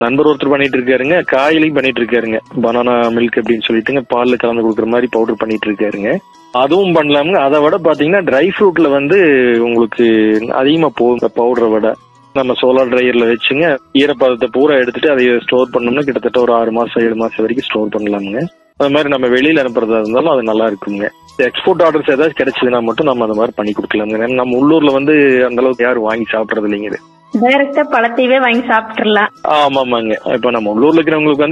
நண்பர் ஒருத்தர் பண்ணிட்டு இருக்காருங்க காயிலையும் பண்ணிட்டு இருக்காருங்க பனானா மில்க் அப்படின்னு சொல்லிட்டுங்க பால்ல கலந்து கொடுக்குற மாதிரி பவுடர் பண்ணிட்டு இருக்காருங்க அதுவும் பண்ணலாமுங்க அதை விட பாத்தீங்கன்னா ட்ரை ஃப்ரூட்ல வந்து உங்களுக்கு அதிகமா போகும் பவுடரை விட நம்ம சோலார் ட்ரையர்ல வச்சுங்க ஈரப்பதத்தை பூரா எடுத்துட்டு அதை ஸ்டோர் பண்ணோம்னா கிட்டத்தட்ட ஒரு ஆறு மாசம் ஏழு மாசம் வரைக்கும் ஸ்டோர் பண்ணலாமுங்க அது மாதிரி நம்ம வெளியில அனுப்புறதா இருந்தாலும் அது நல்லா இருக்குங்க எக்ஸ்போர்ட் ஆர்டர்ஸ் ஏதாவது கிடைச்சதுன்னா மட்டும் நம்ம அந்த மாதிரி பண்ணி கொடுக்கலாங்க ஏன்னா நம்ம உள்ளூர்ல வந்து அந்த அளவுக்கு யாரும் வாங்கி சாப்பிடறது இல்லைங்க இது. டைரக்டா பழத்தையவே வாங்கி சாப்பிட்டுறலாம் ஆமாமாங்க இப்ப நம்ம உள்ளூர்ல இருக்கிறவங்களுக்கு வந்து